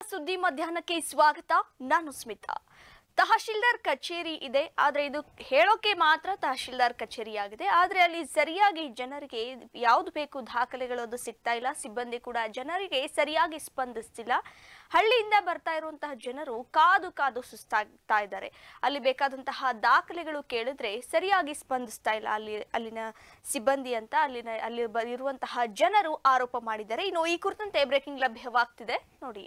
ಸುದ್ದಿ ಮಧ್ಯಾಹ್ನಕ್ಕೆ ಸ್ವಾಗತ ನಾನು ಸ್ಮಿತಾ ತಹಶೀಲ್ದಾರ್ ಕಚೇರಿ ಇದೆ ಆದ್ರೆ ಇದು ಹೇಳೋಕೆ ಮಾತ್ರ ತಹಶೀಲ್ದಾರ್ ಕಚೇರಿ ಆಗಿದೆ ಆದ್ರೆ ಅಲ್ಲಿ ಸರಿಯಾಗಿ ಜನರಿಗೆ ಯಾವ್ದು ಬೇಕು ದಾಖಲೆಗಳು ಅದು ಸಿಗ್ತಾ ಇಲ್ಲ ಸಿಬ್ಬಂದಿ ಕೂಡ ಜನರಿಗೆ ಸರಿಯಾಗಿ ಸ್ಪಂದಿಸ್ತಿಲ್ಲ ಹಳ್ಳಿಯಿಂದ ಬರ್ತಾ ಇರುವಂತಹ ಜನರು ಕಾದು ಕಾದು ಸುಸ್ತಾಗ್ತಾ ಇದ್ದಾರೆ ಅಲ್ಲಿ ಬೇಕಾದಂತಹ ದಾಖಲೆಗಳು ಕೇಳಿದ್ರೆ ಸರಿಯಾಗಿ ಸ್ಪಂದಿಸ್ತಾ ಇಲ್ಲ ಅಲ್ಲಿ ಅಲ್ಲಿನ ಸಿಬ್ಬಂದಿ ಅಂತ ಅಲ್ಲಿನ ಅಲ್ಲಿ ಬ- ಇರುವಂತಹ ಜನರು ಆರೋಪ ಮಾಡಿದ್ದಾರೆ ಇನ್ನು ಈ ಕುರಿತಂತೆ ಬ್ರೇಕಿಂಗ್ ಲಭ್ಯವಾಗ್ತಿದೆ ನೋಡಿ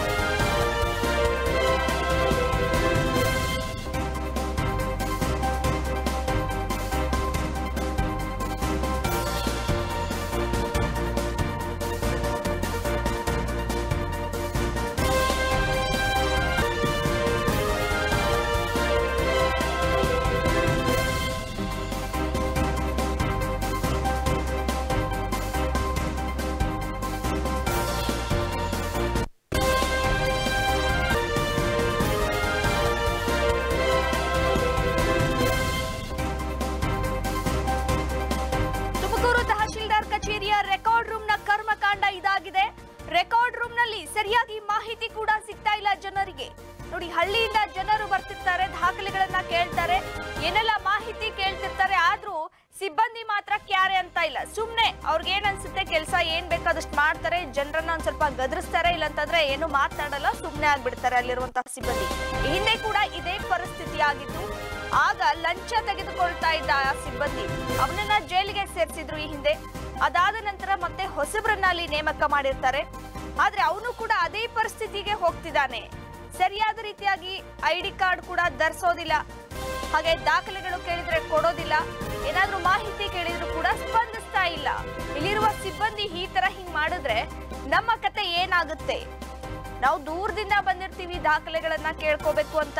ತುಮಕೂರು ತಹಶೀಲ್ದಾರ್ ಕಚೇರಿಯ ರೆಕಾರ್ಡ್ ರೂಮ್ ನ ಕರ್ಮಕಾಂಡ ಇದಾಗಿದೆ ರೆಕಾರ್ಡ್ ರೂಮ್ ನಲ್ಲಿ ಸರಿಯಾಗಿ ಮಾಹಿತಿ ಕೂಡ ಸಿಗ್ತಾ ಇಲ್ಲ ಜನರಿಗೆ ನೋಡಿ ಹಳ್ಳಿಯಿಂದ ಜನರು ಬರ್ತಿರ್ತಾರೆ ದಾಖಲೆಗಳನ್ನ ಕೇಳ್ತಾರೆ ಏನೆಲ್ಲ ಮಾಹಿತಿ ಕೇಳ್ತಿರ್ತಾರೆ ಆದ್ರೂ ಸಿಬ್ಬಂದಿ ಮಾತ್ರ ಕ್ಯಾರೆ ಅಂತ ಇಲ್ಲ ಸುಮ್ನೆ ಅವ್ರಿಗೆ ಏನ್ ಅನ್ಸುತ್ತೆ ಕೆಲಸ ಏನ್ ಬೇಕಾದಷ್ಟು ಮಾಡ್ತಾರೆ ಜನರನ್ನ ಒಂದ್ ಸ್ವಲ್ಪ ಗದರಿಸ್ತಾರೆ ಇಲ್ಲಂತಂದ್ರೆ ಏನು ಮಾತನಾಡಲ್ಲ ಸುಮ್ನೆ ಆಗ್ಬಿಡ್ತಾರೆ ಅಲ್ಲಿರುವಂತಹ ಸಿಬ್ಬಂದಿ ಈ ಹಿಂದೆ ಕೂಡ ಇದೇ ಪರಿಸ್ಥಿತಿ ಆಗಿತ್ತು ಆಗ ಲಂಚ ತೆಗೆದುಕೊಳ್ತಾ ಇದ್ದ ಆ ಸಿಬ್ಬಂದಿ ಅವನನ್ನ ಜೈಲಿಗೆ ಸೇರಿಸಿದ್ರು ಈ ಹಿಂದೆ ಅದಾದ ನಂತರ ಮತ್ತೆ ಹೊಸಬ್ರನ್ನ ಅಲ್ಲಿ ನೇಮಕ ಮಾಡಿರ್ತಾರೆ ಆದ್ರೆ ಅವನು ಕೂಡ ಅದೇ ಪರಿಸ್ಥಿತಿಗೆ ಹೋಗ್ತಿದ್ದಾನೆ ಸರಿಯಾದ ರೀತಿಯಾಗಿ ಐ ಡಿ ಕಾರ್ಡ್ ಕೂಡ ಧರಿಸೋದಿಲ್ಲ ಹಾಗೆ ದಾಖಲೆಗಳು ಕೇಳಿದ್ರೆ ಕೊಡೋದಿಲ್ಲ ಏನಾದ್ರೂ ಮಾಹಿತಿ ಕೇಳಿದ್ರು ಕೂಡ ಸ್ಪಂದಿಸ್ತಾ ಇಲ್ಲ ಇಲ್ಲಿರುವ ಸಿಬ್ಬಂದಿ ಈ ತರ ಹಿಂಗ್ ಮಾಡಿದ್ರೆ ನಮ್ಮ ಕತೆ ಏನಾಗುತ್ತೆ ನಾವು ದೂರದಿಂದ ಬಂದಿರ್ತೀವಿ ದಾಖಲೆಗಳನ್ನ ಕೇಳ್ಕೋಬೇಕು ಅಂತ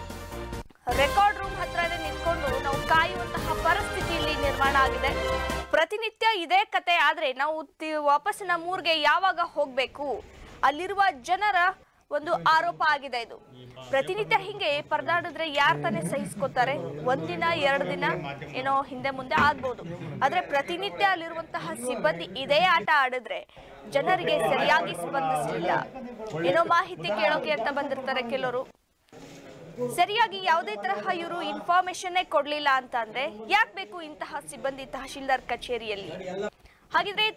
ರೆಕಾರ್ಡ್ ರೂಮ್ ಹತ್ರನೇ ನಿಂತ್ಕೊಂಡು ನಾವು ಕಾಯುವಂತಹ ಪರಿಸ್ಥಿತಿ ಇಲ್ಲಿ ನಿರ್ಮಾಣ ಆಗಿದೆ ಪ್ರತಿನಿತ್ಯ ಇದೇ ಕತೆ ಆದ್ರೆ ನಾವು ತಿ- ವಾಪಸ್ ನಮ್ಮೂರ್ಗೆ ಯಾವಾಗ ಹೋಗ್ಬೇಕು ಅಲ್ಲಿರುವ ಜನರ ಒಂದು ಆರೋಪ ಆಗಿದೆ ಇದು ಪ್ರತಿನಿತ್ಯ ಹಿಂಗೆ ಪರದಾಡಿದ್ರೆ ಯಾರ್ ತಾನೇ ಸಹಿಸ್ಕೋತಾರೆ ಒಂದಿನ ಎರಡು ದಿನ ಏನೋ ಹಿಂದೆ ಮುಂದೆ ಆಗ್ಬೋದು ಆದ್ರೆ ಪ್ರತಿನಿತ್ಯ ಅಲ್ಲಿರುವಂತಹ ಸಿಬ್ಬಂದಿ ಇದೇ ಆಟ ಆಡಿದ್ರೆ ಜನರಿಗೆ ಸರಿಯಾಗಿ ಸ್ಪಂದಿಸಲಿಲ್ಲ ಏನೋ ಮಾಹಿತಿ ಕೇಳೋಕೆ ಅಂತ ಬಂದಿರ್ತಾರೆ ಕೆಲವರು ಸರಿಯಾಗಿ ಯಾವುದೇ ತರಹ ಇವರು ಇನ್ಫಾರ್ಮೇಶನ್ನೇ ಕೊಡ್ಲಿಲ್ಲ ಅಂತ ಅಂದ್ರೆ ಯಾಕೆ ಬೇಕು ಇಂತಹ ಸಿಬ್ಬಂದಿ ತಹಶೀಲ್ದಾರ್ ಕಚೇರಿಯಲ್ಲಿ ಹಾಗಿದ್ರೆ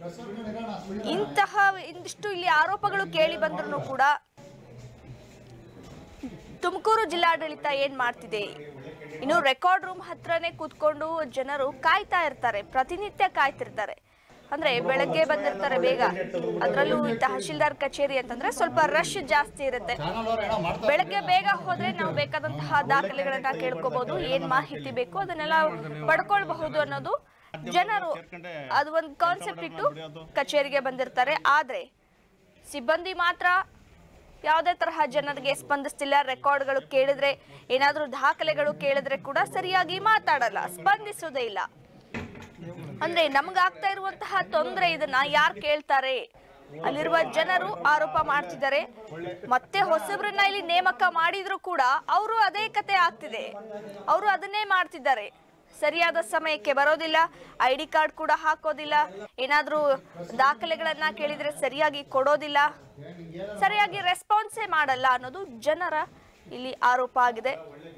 ಇಂತಹ ಇಂದಿಷ್ಟು ಇಲ್ಲಿ ಆರೋಪಗಳು ಕೇಳಿ ಬಂದ್ರು ಕೂಡ ತುಮಕೂರು ಜಿಲ್ಲಾಡಳಿತ ಏನ್ ಮಾಡ್ತಿದೆ ಇನ್ನು ರೆಕಾರ್ಡ್ ರೂಮ್ ಹತ್ರನೇ ಕೂತ್ಕೊಂಡು ಜನರು ಕಾಯ್ತಾ ಇರ್ತಾರೆ ಪ್ರತಿನಿತ್ಯ ಕಾಯ್ತಿರ್ತಾರೆ ಅಂದ್ರೆ ಬೆಳಗ್ಗೆ ಬಂದಿರ್ತಾರೆ ಬೇಗ ಅದ್ರಲ್ಲೂ ಈ ತಹಶೀಲ್ದಾರ್ ಕಚೇರಿ ಅಂತಂದ್ರೆ ಸ್ವಲ್ಪ ರಶ್ ಜಾಸ್ತಿ ಇರುತ್ತೆ ಬೆಳಗ್ಗೆ ಬೇಗ ಹೋದ್ರೆ ನಾವು ಬೇಕಾದಂತಹ ದಾಖಲೆಗಳನ್ನ ಕೇಳ್ಕೋಬಹುದು ಏನ್ ಮಾಹಿತಿ ಬೇಕು ಅದನ್ನೆಲ್ಲ ಪಡ್ಕೊಳ್ಬಹುದು ಅನ್ನೋದು ಜನರು ಅದು ಒಂದು ಕಾನ್ಸೆಪ್ಟ್ ಇಟ್ಟು ಕಚೇರಿಗೆ ಬಂದಿರ್ತಾರೆ ಆದ್ರೆ ಸಿಬ್ಬಂದಿ ಮಾತ್ರ ಯಾವುದೇ ತರಹ ಜನರಿಗೆ ಸ್ಪಂದಿಸ್ತಿಲ್ಲ ರೆಕಾರ್ಡ್ಗಳು ಕೇಳಿದ್ರೆ ಏನಾದ್ರೂ ದಾಖಲೆಗಳು ಕೇಳಿದ್ರೆ ಕೂಡ ಸರಿಯಾಗಿ ಮಾತಾಡಲ್ಲ ಸ್ಪಂದಿಸೋದೇ ಇಲ್ಲ ಅಂದ್ರೆ ನಮ್ಗಾಗ್ತಾ ಇರುವಂತಹ ತೊಂದರೆ ಇದನ್ನ ಯಾರು ಕೇಳ್ತಾರೆ ಅಲ್ಲಿರುವ ಜನರು ಆರೋಪ ಮಾಡ್ತಿದ್ದಾರೆ ಮತ್ತೆ ಹೊಸಬ್ರನ್ನ ಇಲ್ಲಿ ನೇಮಕ ಮಾಡಿದ್ರು ಕೂಡ ಅವರು ಅದೇ ಕತೆ ಆಗ್ತಿದೆ ಅವರು ಅದನ್ನೇ ಮಾಡ್ತಿದ್ದಾರೆ ಸರಿಯಾದ ಸಮಯಕ್ಕೆ ಬರೋದಿಲ್ಲ ಐ ಡಿ ಕಾರ್ಡ್ ಕೂಡ ಹಾಕೋದಿಲ್ಲ ಏನಾದ್ರೂ ದಾಖಲೆಗಳನ್ನ ಕೇಳಿದ್ರೆ ಸರಿಯಾಗಿ ಕೊಡೋದಿಲ್ಲ ಸರಿಯಾಗಿ ರೆಸ್ಪಾನ್ಸೇ ಮಾಡಲ್ಲ ಅನ್ನೋದು ಜನರ ಇಲ್ಲಿ ಆರೋಪ ಆಗಿದೆ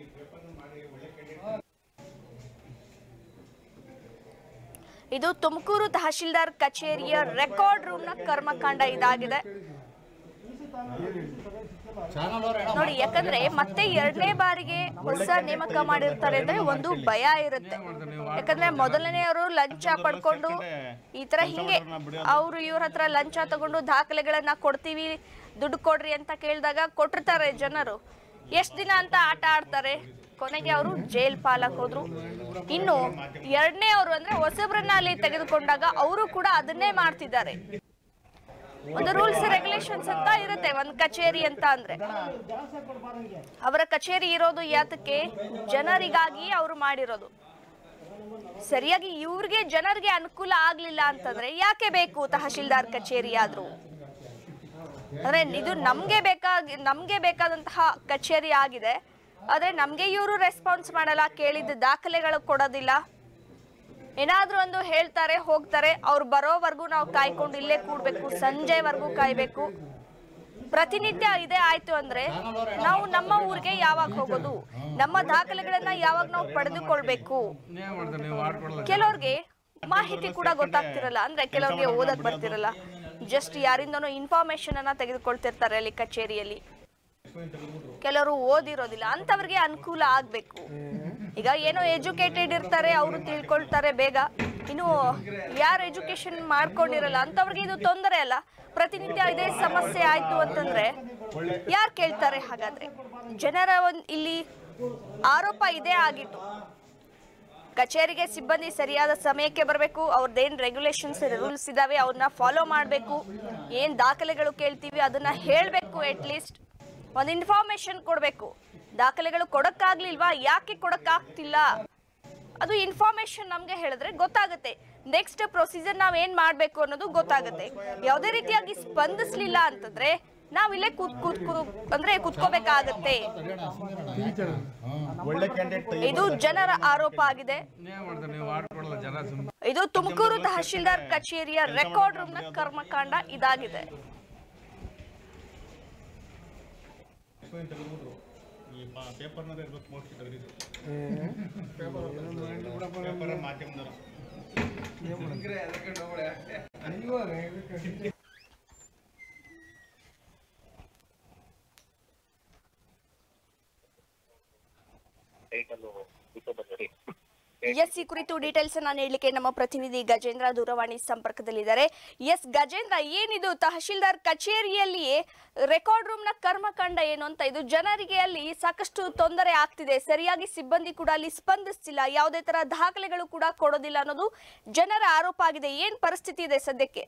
ಇದು ತುಮಕೂರು ತಹಶೀಲ್ದಾರ್ ಕಚೇರಿಯ ರೆಕಾರ್ಡ್ ರೂಮ್ ನ ಕರ್ಮಕಾಂಡ ಇದಾಗಿದೆ ನೋಡಿ ಯಾಕಂದ್ರೆ ಮತ್ತೆ ಎರಡನೇ ಬಾರಿಗೆ ಹೊಸ ನೇಮಕ ಮಾಡಿರ್ತಾರೆ ಅಂದ್ರೆ ಒಂದು ಭಯ ಇರುತ್ತೆ ಯಾಕಂದ್ರೆ ಮೊದಲನೆಯವರು ಲಂಚ ಪಡ್ಕೊಂಡು ಈ ತರ ಹಿಂಗೆ ಅವರು ಇವ್ರ ಹತ್ರ ಲಂಚ ತಗೊಂಡು ದಾಖಲೆಗಳನ್ನ ಕೊಡ್ತೀವಿ ದುಡ್ಡು ಕೊಡ್ರಿ ಅಂತ ಕೇಳಿದಾಗ ಕೊಟ್ಟಿರ್ತಾರೆ ಜನರು ಎಷ್ಟ್ ದಿನ ಅಂತ ಆಟ ಆಡ್ತಾರೆ ಕೊನೆಗೆ ಅವರು ಜೈಲ್ ಪಾಲಕ್ ಹೋದ್ರು ಇನ್ನು ಎರಡನೇ ಅವರು ಅಂದ್ರೆ ಹೊಸಬ್ರನ್ನ ಅಲ್ಲಿ ತೆಗೆದುಕೊಂಡಾಗ ಅವರು ಕೂಡ ಅದನ್ನೇ ಮಾಡ್ತಿದ್ದಾರೆ ಒಂದು ರೂಲ್ಸ್ ರೆಗ್ಯುಲೇಷನ್ಸ್ ಅಂತ ಇರುತ್ತೆ ಒಂದ್ ಕಚೇರಿ ಅಂತ ಅಂದ್ರೆ ಅವರ ಕಚೇರಿ ಇರೋದು ಯಾತಕ್ಕೆ ಜನರಿಗಾಗಿ ಅವರು ಮಾಡಿರೋದು ಸರಿಯಾಗಿ ಇವ್ರಿಗೆ ಜನರಿಗೆ ಅನುಕೂಲ ಆಗ್ಲಿಲ್ಲ ಅಂತಂದ್ರೆ ಯಾಕೆ ಬೇಕು ತಹಶೀಲ್ದಾರ್ ಕಚೇರಿ ಆದ್ರೂ ಅಂದ್ರೆ ಇದು ನಮ್ಗೆ ಬೇಕಾಗಿ ನಮ್ಗೆ ಬೇಕಾದಂತಹ ಕಚೇರಿ ಆಗಿದೆ ಆದ್ರೆ ನಮ್ಗೆ ಇವರು ರೆಸ್ಪಾನ್ಸ್ ಮಾಡಲ್ಲ ಕೇಳಿದ ದಾಖಲೆಗಳು ಕೊಡೋದಿಲ್ಲ ಏನಾದ್ರೂ ಒಂದು ಹೇಳ್ತಾರೆ ಹೋಗ್ತಾರೆ ಅವ್ರು ಬರೋವರೆಗೂ ನಾವು ಕಾಯ್ಕೊಂಡು ಇಲ್ಲೇ ಕೂಡ್ಬೇಕು ಸಂಜೆವರೆಗೂ ಕಾಯ್ಬೇಕು ಪ್ರತಿನಿತ್ಯ ಇದೇ ಆಯ್ತು ಅಂದ್ರೆ ನಾವು ನಮ್ಮ ಊರಿಗೆ ಯಾವಾಗ ಹೋಗೋದು ನಮ್ಮ ದಾಖಲೆಗಳನ್ನ ಯಾವಾಗ ನಾವು ಪಡೆದುಕೊಳ್ಬೇಕು ಕೆಲವ್ರಿಗೆ ಮಾಹಿತಿ ಕೂಡ ಗೊತ್ತಾಗ್ತಿರಲ್ಲ ಅಂದ್ರೆ ಕೆಲವ್ರಿಗೆ ಓದಕ್ ಬರ್ತಿರಲ್ಲ ಜಸ್ಟ್ ಯಾರಿಂದನೋ ಇನ್ಫಾರ್ಮೇಶನ್ ಅನ್ನ ತೆಗೆದುಕೊಳ್ತಿರ್ತಾರೆ ಅಲ್ಲಿ ಕಚೇರಿಯಲ್ಲಿ ಕೆಲವರು ಓದಿರೋದಿಲ್ಲ ಅಂತವ್ರಿಗೆ ಅನುಕೂಲ ಆಗ್ಬೇಕು ಈಗ ಏನೋ ಎಜುಕೇಟೆಡ್ ಇರ್ತಾರೆ ಅವರು ತಿಳ್ಕೊಳ್ತಾರೆ ಬೇಗ ಇನ್ನು ಯಾರು ಎಜುಕೇಶನ್ ಮಾಡ್ಕೊಂಡಿರಲ್ಲ ಅಂತವ್ರಿಗೆ ಇದು ತೊಂದರೆ ಅಲ್ಲ ಪ್ರತಿನಿತ್ಯ ಇದೇ ಸಮಸ್ಯೆ ಆಯ್ತು ಅಂತಂದ್ರೆ ಯಾರು ಕೇಳ್ತಾರೆ ಹಾಗಾದ್ರೆ ಜನರ ಒಂದ್ ಇಲ್ಲಿ ಆರೋಪ ಇದೇ ಆಗಿತ್ತು ಕಚೇರಿಗೆ ಸಿಬ್ಬಂದಿ ಸರಿಯಾದ ಸಮಯಕ್ಕೆ ಬರಬೇಕು ಅವ್ರದ್ದೇನ್ ರೆಗ್ಯುಲೇಷನ್ಸ್ ರೂಲ್ಸ್ ಇದಾವೆ ಅವ್ರನ್ನ ಫಾಲೋ ಮಾಡಬೇಕು ಏನ್ ದಾಖಲೆಗಳು ಕೇಳ್ತೀವಿ ಅದನ್ನ ಹೇಳಬೇಕು ಅಟ್ ಲೀಸ್ಟ್ ಒಂದು ಇನ್ಫಾರ್ಮೇಶನ್ ಕೊಡಬೇಕು ದಾಖಲೆಗಳು ಕೊಡಕ್ಕಾಗ್ಲಿಲ್ವಾ ಯಾಕೆ ಕೊಡಕ್ಕಾಗ್ತಿಲ್ಲ ಅದು ಇನ್ಫಾರ್ಮೇಶನ್ ನಮ್ಗೆ ಹೇಳಿದ್ರೆ ಗೊತ್ತಾಗುತ್ತೆ ನೆಕ್ಸ್ಟ್ ಪ್ರೊಸೀಜರ್ ನಾವ್ ಏನ್ ಮಾಡ್ಬೇಕು ಅನ್ನೋದು ಗೊತ್ತಾಗುತ್ತೆ ಯಾವುದೇ ರೀತಿಯಾಗಿ ಸ್ಪಂದಿಸ್ಲಿಲ್ಲ ಅಂತಂದ್ರೆ ನಾವ್ ಇಲ್ಲೇ ಕೂತ್ ಕೂತ್ ಕೂತ್- ಅಂದ್ರೆ ಕುತ್ಕೋಬೇಕಾಗತ್ತೆ ಒಳ್ಳೆ ಕ್ಯಾಂಡಿಡೇಟ್ ಇದು ಜನರ ಆರೋಪ ಆಗಿದೆ ಇದು ತುಮಕೂರು ತಹಶೀಲ್ದಾರ್ ಕಚೇರಿಯ ರೆಕಾರ್ಡ್ ರೂಮ್ ನ ಕರ್ಮಕಾಂಡ ಇದಾಗಿದೆ ಈ ಪೇಪರ್ನಲ್ಲೇ ಇರ್ಬೇಕು ಮೋಸ್ಟ್ಲಿ ತೆಗೆದಿದ್ದು ಪೇಪರ್ ಮಾಧ್ಯಮದವರು ಎಸ್ ಈ ಕುರಿತು ಡೀಟೇಲ್ಸ್ ಅನ್ನ ನೀಡಲಿಕ್ಕೆ ನಮ್ಮ ಪ್ರತಿನಿಧಿ ಗಜೇಂದ್ರ ದೂರವಾಣಿ ಸಂಪರ್ಕದಲ್ಲಿದ್ದಾರೆ ಎಸ್ ಗಜೇಂದ್ರ ಏನಿದು ತಹಶೀಲ್ದಾರ್ ಕಚೇರಿಯಲ್ಲಿಯೇ ರೆಕಾರ್ಡ್ ರೂಮ್ ನ ಕರ್ಮಕಾಂಡ ಏನು ಅಂತ ಇದು ಜನರಿಗೆ ಅಲ್ಲಿ ಸಾಕಷ್ಟು ತೊಂದರೆ ಆಗ್ತಿದೆ ಸರಿಯಾಗಿ ಸಿಬ್ಬಂದಿ ಕೂಡ ಅಲ್ಲಿ ಸ್ಪಂದಿಸ್ತಿಲ್ಲ ಯಾವುದೇ ತರ ದಾಖಲೆಗಳು ಕೂಡ ಕೊಡೋದಿಲ್ಲ ಅನ್ನೋದು ಜನರ ಆರೋಪ ಆಗಿದೆ ಏನ್ ಪರಿಸ್ಥಿತಿ ಇದೆ ಸದ್ಯಕ್ಕೆ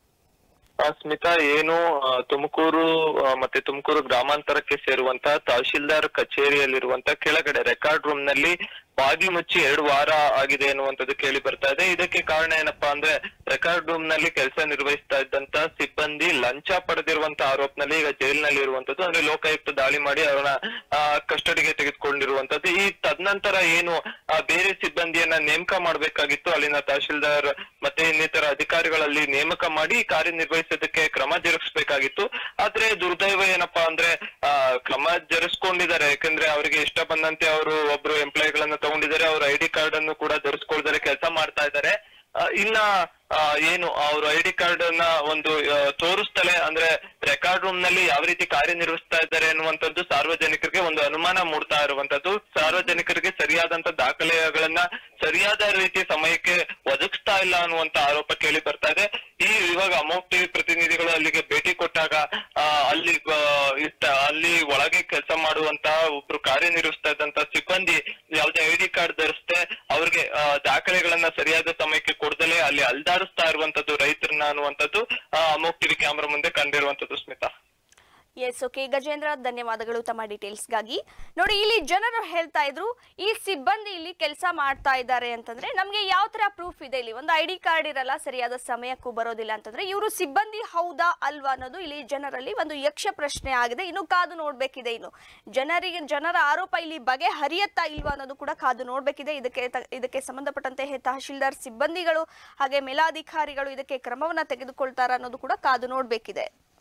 ಆ, ಸ್ಮಿತಾ ಏನು ಆ, ತುಮಕೂರು ಆ, ಮತ್ತೆ ತುಮಕೂರು ಗ್ರಾಮಾಂತರಕ್ಕೆ ಸೇರುವಂತ ತಹಶೀಲ್ದಾರ್ ಕಚೇರಿಯಲ್ಲಿರುವಂತ ಕೆಳಗಡೆ ರೆಕಾರ್ಡ್ ರೂಮ್ ನಲ್ಲಿ ಬಾಗಿ ಮುಚ್ಚಿ ಎರಡು ವಾರ ಆಗಿದೆ ಎನ್ನುವಂಥದ್ದು ಕೇಳಿ ಬರ್ತಾ ಇದೆ ಇದಕ್ಕೆ ಕಾರಣ ಏನಪ್ಪಾ ಅಂದ್ರೆ ರೆಕಾರ್ಡ್ ರೂಮ್ ನಲ್ಲಿ ಕೆಲಸ ನಿರ್ವಹಿಸ್ತಾ ಇದ್ದಂತ ಸಿಬ್ಬಂದಿ ಲಂಚ ಪಡೆದಿರುವಂತ ಆರೋಪನಲ್ಲಿ ಈಗ ಜೈಲಿನಲ್ಲಿ ಇರುವಂತದ್ದು ಅಂದ್ರೆ ಲೋಕಾಯುಕ್ತ ದಾಳಿ ಮಾಡಿ ಅವರನ್ನ ಕಸ್ಟಡಿಗೆ ತೆಗೆದುಕೊಂಡಿರುವಂತದ್ದು ಈ ತದನಂತರ ಏನು ಆ, ಬೇರೆ ಸಿಬ್ಬಂದಿಯನ್ನ ನೇಮಕ ಮಾಡಬೇಕಾಗಿತ್ತು ಅಲ್ಲಿನ ತಹಶೀಲ್ದಾರ್ ಮತ್ತೆ ಇನ್ನಿತರ ಅಧಿಕಾರಿಗಳಲ್ಲಿ ನೇಮಕ ಮಾಡಿ ಕಾರ್ಯನಿರ್ವಹಿಸೋದಕ್ಕೆ ಕ್ರಮ ಜರುಗಿಸಬೇಕಾಗಿತ್ತು ಆದ್ರೆ ದುರ್ದೈವ ಏನಪ್ಪಾ ಅಂದ್ರೆ ಆ ಕ್ರಮ ಜರುಗಿಸ್ಕೊಂಡಿದ್ದಾರೆ ಯಾಕಂದ್ರೆ ಅವರಿಗೆ ಇಷ್ಟ ಬಂದಂತೆ ಅವರು ಒಬ್ರು ಎಂಪ್ಲಾಯಿಗಳನ್ನ ತಗೊಂಡಿದ್ದಾರೆ ಅವ್ರ ಐ ಡಿ ಕಾರ್ಡ್ ಅನ್ನು ಕೂಡ ಧರಿಸ್ಕೊಳ್ತಾರೆ ಕೆಲಸ ಮಾಡ್ತಾ ಇದ್ದಾರೆ ಆ, ಇನ್ನ ಆ, ಏನು ಅವ್ರ ಐ ಡಿ ಕಾರ್ಡ್ ಅನ್ನ ಒಂದು ಆ, ತೋರಿಸ್ತಲೇ ಅಂದ್ರೆ ರೆಕಾರ್ಡ್ ರೂಮ್ ನಲ್ಲಿ ಯಾವ ರೀತಿ ಕಾರ್ಯನಿರ್ವಹಿಸ್ತಾ ಇದ್ದಾರೆ ಅನ್ನುವಂಥದ್ದು ಸಾರ್ವಜನಿಕರಿಗೆ ಒಂದು ಅನುಮಾನ ಮೂಡ್ತಾ ಇರುವಂತದ್ದು ಸಾರ್ವಜನಿಕರಿಗೆ ಸರಿಯಾದಂತ ದಾಖಲೆಗಳನ್ನ ಸರಿಯಾದ ರೀತಿ ಸಮಯಕ್ಕೆ ಒದಗಿಸ್ತಾ ಇಲ್ಲ ಅನ್ನುವಂತ ಆರೋಪ ಕೇಳಿ ಬರ್ತಾ ಇದೆ ಈ ಇವಾಗ ಅಮೋಕ್ ಟಿವಿ ಪ್ರತಿನಿಧಿಗಳು ಅಲ್ಲಿಗೆ ಭೇಟಿ ಕೊಟ್ಟಾಗ ಆ, ಅಲ್ಲಿ ಆ, ಇಷ್ಟ ಅಲ್ಲಿ ಒಳಗೆ ಕೆಲಸ ಮಾಡುವಂತ ಒಬ್ರು ಕಾರ್ಯನಿರ್ವಹಿಸ್ತಾ ಇದ್ದಂತ ಸಿಬ್ಬಂದಿ ಯಾವುದೇ ಐ ಡಿ ಕಾರ್ಡ್ ಧರಿಸದೆ ಅವ್ರಿಗೆ ಆ, ದಾಖಲೆಗಳನ್ನ ಸರಿಯಾದ ಸಮಯಕ್ಕೆ ಕೊಡದಲೆ ಅಲ್ಲಿ ಅಲ್ದಾಡಿಸ್ತಾ ಇರುವಂತದ್ದು ರೈತರನ್ನ ಅನ್ನುವಂಥದ್ದು ಆ, ಅಮೋಕ್ ಟಿವಿ ಕ್ಯಾಮ್ರಾ ಮುಂದೆ ಕಂಡಿರುವಂತದ್ದು ಸ್ಮಿತಾ ಎಸ್ ಓಕೆ ಗಜೇಂದ್ರ ಧನ್ಯವಾದಗಳು ತಮ್ಮ ಡೀಟೇಲ್ಸ್ಗಾಗಿ ನೋಡಿ ಇಲ್ಲಿ ಜನರು ಹೇಳ್ತಾ ಇದ್ರು ಈ ಸಿಬ್ಬಂದಿ ಇಲ್ಲಿ ಕೆಲಸ ಮಾಡ್ತಾ ಇದ್ದಾರೆ ಅಂತಂದ್ರೆ ನಮ್ಗೆ ಯಾವ ತರ ಪ್ರೂಫ್ ಇದೆ ಇಲ್ಲಿ ಒಂದು ಐ ಡಿ ಕಾರ್ಡ್ ಇರಲ್ಲ ಸರಿಯಾದ ಸಮಯಕ್ಕೂ ಬರೋದಿಲ್ಲ ಅಂತಂದ್ರೆ ಇವರು ಸಿಬ್ಬಂದಿ ಹೌದಾ ಅಲ್ವಾ ಅನ್ನೋದು ಇಲ್ಲಿ ಜನರಲ್ಲಿ ಒಂದು ಯಕ್ಷ ಪ್ರಶ್ನೆ ಆಗಿದೆ ಇನ್ನು ಕಾದು ನೋಡ್ಬೇಕಿದೆ ಇನ್ನು ಜನರಿಗೆ ಜನರ ಆರೋಪ ಇಲ್ಲಿ ಬಗೆ ಹರಿಯತ್ತಾ ಇಲ್ವಾ ಅನ್ನೋದು ಕೂಡ ಕಾದು ನೋಡ್ಬೇಕಿದೆ ಇದಕ್ಕೆ ತ- ಇದಕ್ಕೆ ಸಂಬಂಧಪಟ್ಟಂತೆ ಹೆ- ತಹಶೀಲ್ದಾರ್ ಸಿಬ್ಬಂದಿಗಳು ಹಾಗೆ ಮೇಲಾಧಿಕಾರಿಗಳು ಇದಕ್ಕೆ ಕ್ರಮವನ್ನ ತೆಗೆದುಕೊಳ್ತಾರ ಅನ್ನೋದು ಕೂಡ ಕಾದು ನೋಡ್ಬೇಕಿದೆ